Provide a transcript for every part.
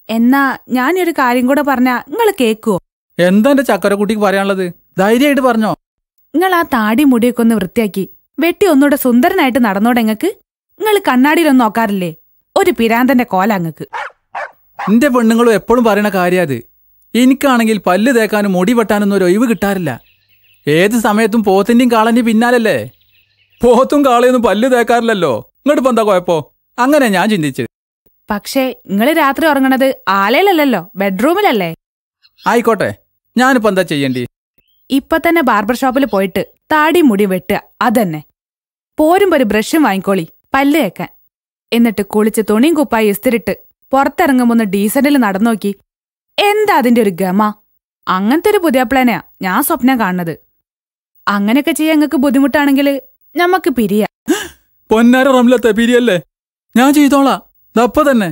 എന്നാ ഞാനൊരു കാര്യം കൂടെ പറഞ്ഞ നിങ്ങൾ കേക്കുവോ എന്താ എന്റെ ചക്കരക്കുട്ടിക്ക് പറയാനുള്ളത് ധൈര്യമായിട്ട് പറഞ്ഞോ നിങ്ങൾ ആ താടി മുടിയൊക്കെ ഒന്ന് വൃത്തിയാക്കി വെട്ടി ഒന്നുകൂടെ സുന്ദരനായിട്ട് നടന്നോടെ ഇങ്ങക്ക് നിങ്ങൾ കണ്ണാടിയിലൊന്നും നോക്കാറില്ലേ ഒരു പിരാന്തന്റെ കോല അങ്ങക്ക് എന്റെ പെണ്ണുങ്ങളും എപ്പോഴും പറയണ കാര്യത് എനിക്കാണെങ്കിൽ പല്ല് തേക്കാനും മുടി വെട്ടാനൊന്നും ഒരു ഒഴിവ് കിട്ടാറില്ല ഏത് സമയത്തും പോത്തിന്റെയും കാളന്റെയും പിന്നാലല്ലേ പോത്തും കാളയൊന്നും പല്ല് തേക്കാറില്ലല്ലോ ഇങ്ങോട്ട് ഇപ്പൊ എന്താ കുഴപ്പോ അങ്ങനെ ഞാൻ ചിന്തിച്ചത് പക്ഷേ നിങ്ങൾ രാത്രി ഉറങ്ങണത് ആലയിലല്ലല്ലോ ബെഡ്റൂമിലല്ലേ ആയിക്കോട്ടെ ഞാനിപ്പോ എന്താ ചെയ്യണ്ടി ഇപ്പൊ തന്നെ ബാർബർ ഷോപ്പിൽ പോയിട്ട് താടി മുടി വെട്ടുക അതന്നെ പോരുമ്പോ ഒരു ബ്രഷും വാങ്ങിക്കോളി പല്ല് തേക്കാൻ എന്നിട്ട് കുളിച്ച് തുണിയും കുപ്പായി ഇസ്തിരിട്ട് പുറത്തിറങ്ങുമ്പോ ഒന്ന് ഡീസന്റിൽ നടന്നോക്കി എന്താ അതിന്റെ ഒരു ഗമ അങ്ങനത്തെ ഒരു പുതിയ പ്ലാനാ ഞാൻ സ്വപ്നം കാണുന്നത് അങ്ങനെയൊക്കെ ചെയ്യാൻ നിങ്ങൾക്ക് ബുദ്ധിമുട്ടാണെങ്കിൽ ഞമ്മക്ക് പിരിയാ പൊന്നാര റംലത്തെ പിരിയല്ലേ ഞാൻ ചെയ്തോളാം ദപ്പ തന്നെ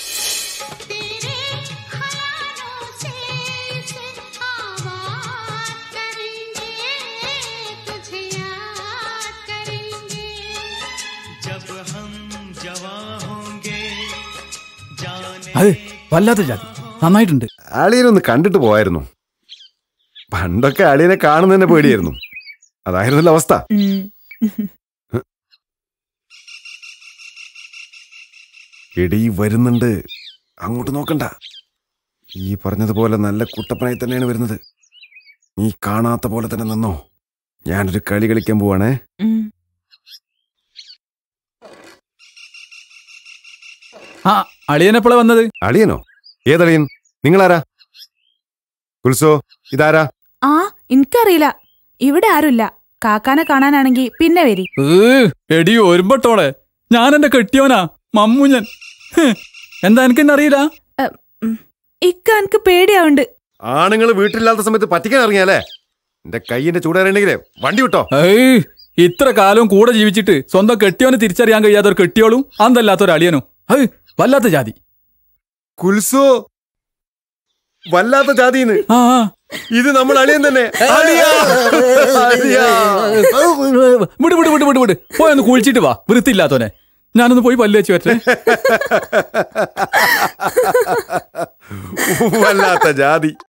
അത് വല്ലാത്ത ജാതി നന്നായിട്ടുണ്ട് അളിയനൊന്ന് കണ്ടിട്ട് പോയായിരുന്നു പണ്ടൊക്കെ അളിയനെ കാണുന്നതന്നെ പേടിയായിരുന്നു അതായിരുന്നല്ലോ അവസ്ഥ ഉം. എടി വരുന്നുണ്ട് അങ്ങോട്ട് നോക്കണ്ട ഈ പറഞ്ഞതുപോലെ നല്ല കുട്ടപ്പനായി തന്നെയാണ് വരുന്നത് നീ കാണാത്ത പോലെ തന്നെ നിന്നോ ഞാനൊരു കളി കളിക്കാൻ പോവാണേ ഉം. ആ അളിയനെപ്പോഴാ വന്നത് അളിയനോ ഏതളിയൻ നിങ്ങളാരാ കുൽസോ ഇതാരാ ആ എനിക്കറിയില്ല ഇവിടെ ആരുമില്ല കാക്കാനെ കാണാനാണെങ്കി പിന്നെ വരി ഏ, എടി ഒരുമ്പട്ടോളെ ഞാൻ എന്റെ കെട്ടിയോനാ മമ്മൂഞ്ഞൻ ഹ്, എന്താ എനിക്കെന്നെ അറിയില്ല ഇക്ക എനിക്ക് പേടിയാവുണ്ട് ആണുങ്ങൾ വീട്ടിലില്ലാത്ത സമയത്ത് പറ്റിക്കാൻ ഇറങ്ങിയാലേ എന്റെ കൈയിന്റെ ചൂടറിയണെങ്കിലേ വണ്ടി വിട്ടോ ഏയ് ഇത്ര കാലവും കൂടെ ജീവിച്ചിട്ട് സ്വന്തം കെട്ടിയോനെ തിരിച്ചറിയാൻ കഴിയാത്ത ഒരു കെട്ടിയോളും അന്തല്ലാത്തൊരു അളിയനും അത് വല്ലാത്ത ജാതി കുൽസോ വല്ലാത്ത ജാതിന്ന് ആ ആ. ഇത് നമ്മൾ അളിയൻ തന്നെ അളിയാ! അളിയാ! വിട് വിട് വിട് വിട് വിട് പോയൊന്ന് കുളിച്ചിട്ട് വാ വൃത്തിയില്ലാത്തോനെ ഞാനൊന്ന് പോയി പല്ല് വെച്ച് വരട്ടെ വല്ലാത്ത ജാതി